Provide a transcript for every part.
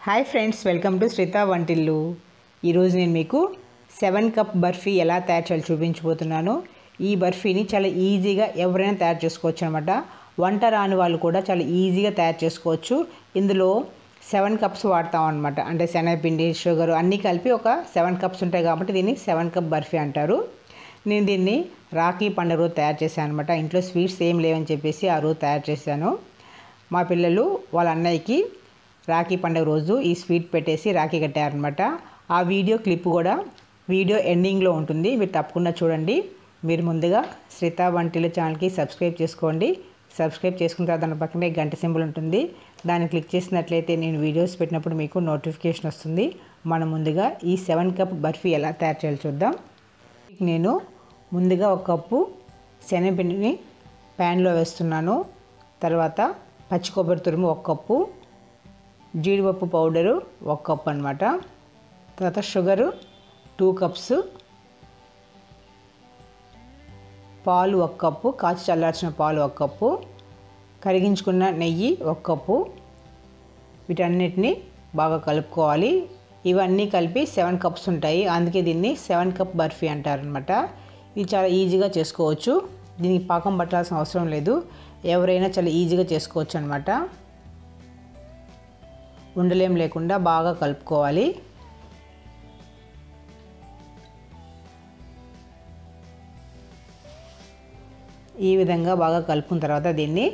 hi friends welcome to Sreetha వంటిల్లు ఈరోజు నేను మీకు సెవెన్ కప్ బర్ఫీ ఎలా తయారు చేయాలో చూపించబోతున్నాను ఈ బర్ఫీని చాలా ఈజీగా ఎవరైనా తయారు చేసుకోవచ్చు అనమాట వంట రాని వాళ్ళు కూడా చాలా ఈజీగా తయారు చేసుకోవచ్చు ఇందులో సెవెన్ కప్స్ వాడతాం అనమాట అంటే శనగపిండి షుగర్ అన్నీ కలిపి ఒక సెవెన్ కప్స్ ఉంటాయి కాబట్టి దీన్ని సెవెన్ కప్ బర్ఫీ అంటారు నేను దీన్ని రాఖీ పండుగ రోజు తయారు చేశాను అనమాట ఇంట్లో స్వీట్స్ ఏం లేవని చెప్పేసి ఆ రోజు తయారు చేశాను మా పిల్లలు వాళ్ళ అన్నయ్యకి రాఖీ పండుగ రోజు ఈ స్వీట్ పెట్టేసి రాఖీ కట్టారనమాట ఆ వీడియో క్లిప్ కూడా వీడియో ఎండింగ్లో ఉంటుంది మీరు తప్పకుండా చూడండి మీరు ముందుగా శ్రీత వంటిల ఛానల్కి సబ్స్క్రైబ్ చేసుకోండి సబ్స్క్రైబ్ చేసుకున్న తర్వాత దాని పక్కనే గంట సింబల్ ఉంటుంది దాన్ని క్లిక్ చేసినట్లయితే నేను వీడియోస్ పెట్టినప్పుడు మీకు నోటిఫికేషన్ వస్తుంది మనం ముందుగా ఈ సెవెన్ కప్ బర్ఫీ ఎలా తయారు చేయాలో చూద్దాం నేను ముందుగా ఒక కప్పు శనగపిండిని ప్యాన్లో వేస్తున్నాను తర్వాత పచ్చి కొబ్బరి తురుము ఒక కప్పు జీడిపప్పు పౌడరు ఒక కప్పు అనమాట తర్వాత షుగరు టూ కప్స్ పాలు ఒక కప్పు కాచి చల్లార్చిన పాలు ఒక కప్పు కరిగించుకున్న నెయ్యి ఒక కప్పు వీటన్నిటిని బాగా కలుపుకోవాలి ఇవన్నీ కలిపి సెవెన్ కప్స్ ఉంటాయి అందుకే దీన్ని సెవెన్ కప్ బర్ఫీ అంటారనమాట ఇది చాలా ఈజీగా చేసుకోవచ్చు దీనికి పాకం పట్టాల్సిన అవసరం లేదు ఎవరైనా చాలా ఈజీగా చేసుకోవచ్చు అనమాట ఉండలేం లేకుండా బాగా కలుపుకోవాలి ఈ విధంగా బాగా కలుపుకున్న తర్వాత దీన్ని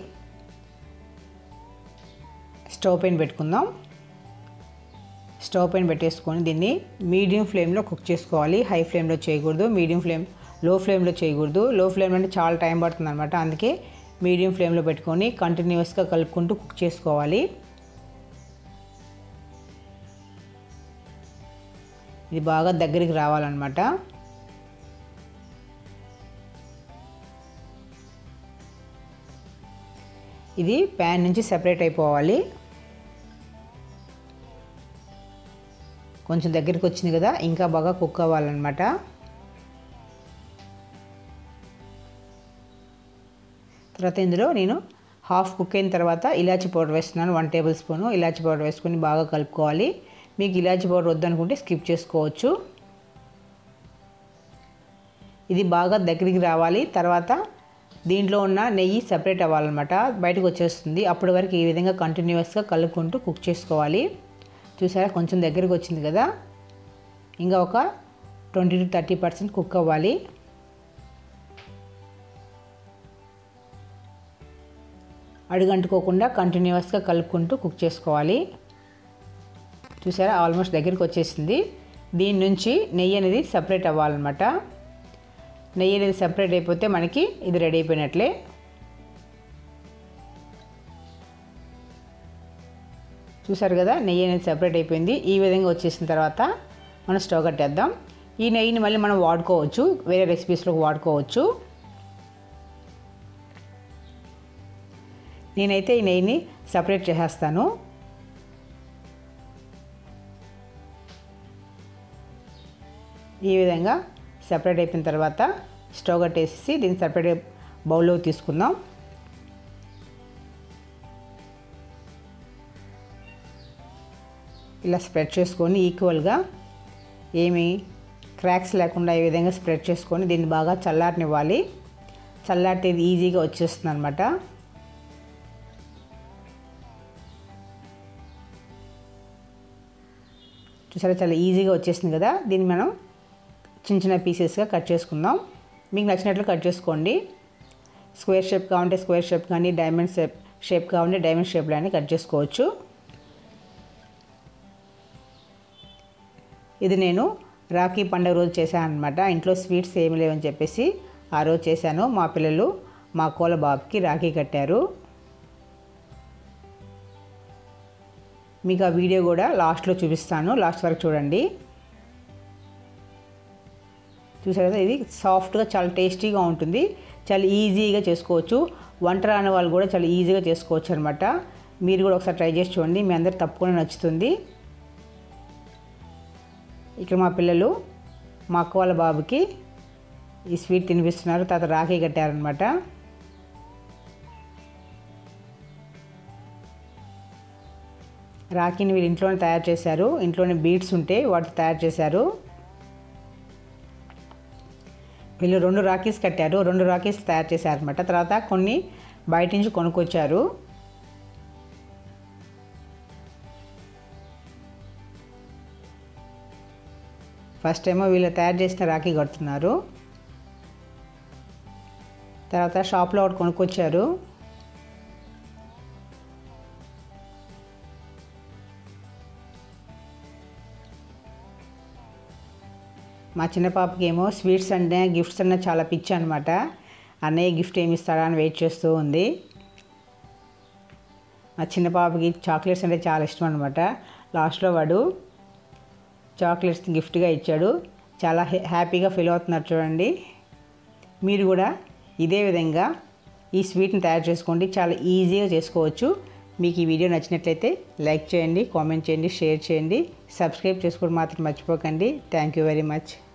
స్టవ్ పైన పెట్టుకుందాం స్టవ్ పైన పెట్టేసుకొని దీన్ని మీడియం ఫ్లేమ్లో కుక్ చేసుకోవాలి హై ఫ్లేమ్లో చేయకూడదు మీడియం ఫ్లేమ్ లో ఫ్లేమ్లో చేయకూడదు లో ఫ్లేమ్ అంటే చాలా టైం పడుతుంది అనమాట అందుకే మీడియం ఫ్లేమ్లో పెట్టుకొని కంటిన్యూస్గా కలుపుకుంటూ కుక్ చేసుకోవాలి ఇది బాగా దగ్గరికి రావాలన్నమాట ఇది ప్యాన్ నుంచి సెపరేట్ అయిపోవాలి కొంచెం దగ్గరికి వచ్చింది కదా ఇంకా బాగా కుక్ అవ్వాలన్నమాట తర్వాత ఇందులో నేను హాఫ్ కుక్ అయిన తర్వాత ఇలాచి పౌడర్ వేస్తున్నాను వన్ టేబుల్ స్పూను ఇలాచి పౌడర్ వేసుకొని బాగా కలుపుకోవాలి మీకు ఇలాచి పౌడర్ వద్దనుకుంటే స్కిప్ చేసుకోవచ్చు ఇది బాగా దగ్గరికి రావాలి తర్వాత దీంట్లో ఉన్న నెయ్యి సపరేట్ అవ్వాలన్నమాట బయటకు వచ్చేస్తుంది అప్పటి వరకు ఈ విధంగా కంటిన్యూస్గా కలుపుకుంటూ కుక్ చేసుకోవాలి చూసారా కొంచెం దగ్గరికి వచ్చింది కదా ఇంకా ఒక twenty two thirty percent cook అవ్వాలి అడుగంటుకోకుండా కంటిన్యూస్గా కలుపుకుంటూ కుక్ చేసుకోవాలి చూసారా ఆల్మోస్ట్ దగ్గరికి వచ్చేసింది దీని నుంచి నెయ్యి అనేది సపరేట్ అవ్వాలన్నమాట నెయ్యి అనేది సపరేట్ అయిపోతే మనకి ఇది రెడీ అయిపోయినట్లే చూసారు కదా నెయ్యి అనేది సపరేట్ అయిపోయింది ఈ విధంగా వచ్చేసిన తర్వాత మనం స్టవ్ కట్టేద్దాం ఈ నెయ్యిని మళ్ళీ మనం వాడుకోవచ్చు వేరే రెసిపీస్లోకి వాడుకోవచ్చు నేనైతే ఈ నెయ్యిని సపరేట్ చేసేస్తాను ఈ విధంగా సపరేట్ అయిపోయిన తర్వాత స్టవ్ కట్టేసి దీన్ని సపరేట్ బౌల్లో తీసుకుందాం ఇలా స్ప్రెడ్ చేసుకొని ఈక్వల్గా ఏమి క్రాక్స్ లేకుండా ఈ విధంగా స్ప్రెడ్ చేసుకొని దీన్ని బాగా చల్లారనివ్వాలి చల్లారితే ఇది ఈజీగా వచ్చేస్తుంది అనమాట చూసారా చాలా ఈజీగా వచ్చేసింది కదా దీన్ని మనం చిన్న చిన్న పీసెస్గా కట్ చేసుకుందాం మీకు నచ్చినట్లు కట్ చేసుకోండి స్క్వేర్ షేప్ కావాలంటే స్క్వేర్ షేప్ కానీ డైమండ్ షేప్ షేప్ కావాలంటే డైమండ్ షేప్లో అని కట్ చేసుకోవచ్చు ఇది నేను రాఖీ పండుగ రోజు చేశాను అనమాట ఇంట్లో స్వీట్స్ ఏమి లేవని చెప్పేసి ఆ రోజు చేశాను మా పిల్లలు మా కోల బాబుకి రాఖీ కట్టారు మీకు ఆ వీడియో కూడా లాస్ట్లో చూపిస్తాను లాస్ట్ వరకు చూడండి చూసారు కదా ఇది సాఫ్ట్గా చాలా టేస్టీగా ఉంటుంది చాలా ఈజీగా చేసుకోవచ్చు వంట రాని వాళ్ళు కూడా చాలా ఈజీగా చేసుకోవచ్చు అనమాట మీరు కూడా ఒకసారి ట్రై చేసి చూడండి మీ అందరు తప్పకుండా నచ్చుతుంది ఇక్కడ మా పిల్లలు మా అక్క వాళ్ళ బాబుకి ఈ స్వీట్ తినిపిస్తున్నారు తర్వాత రాఖీ కట్టారనమాట రాఖీని వీళ్ళు ఇంట్లోనే తయారు చేశారు ఇంట్లోనే బీడ్స్ ఉంటే వాటి తయారు చేశారు వీళ్ళు రెండు రాఖీస్ కట్టారు రెండు రాఖీస్ తయారు చేశారనమాట తర్వాత కొన్ని బయట నుంచి కొనుక్కొచ్చారు ఫస్ట్ ఏమో వీళ్ళు తయారు చేసిన రాఖీ కడుతున్నారు తర్వాత షాప్లో ఒకటి కొనుక్కొచ్చారు మా చిన్న పాపకి ఏమో స్వీట్స్ అంటే గిఫ్ట్స్ అన్న చాలా పిచ్చి అనమాట అన్నయ్య గిఫ్ట్ ఏమి ఇస్తాడా అని వెయిట్ చేస్తూ ఉంది మా చిన్న పాపకి చాక్లెట్స్ అంటే చాలా ఇష్టం అనమాట లాస్ట్లో వాడు చాక్లెట్స్ గిఫ్ట్గా ఇచ్చాడు చాలా హ్యాపీగా ఫీల్ అవుతున్నారు చూడండి మీరు కూడా ఇదే విధంగా ఈ స్వీట్ని తయారు చేసుకోండి చాలా ఈజీగా చేసుకోవచ్చు మీకు ఈ వీడియో నచ్చినట్లయితే లైక్ చేయండి కామెంట్ చేయండి షేర్ చేయండి సబ్స్క్రైబ్ చేసుకోవడం మాత్రం మర్చిపోకండి థ్యాంక్ యూ వెరీ మచ్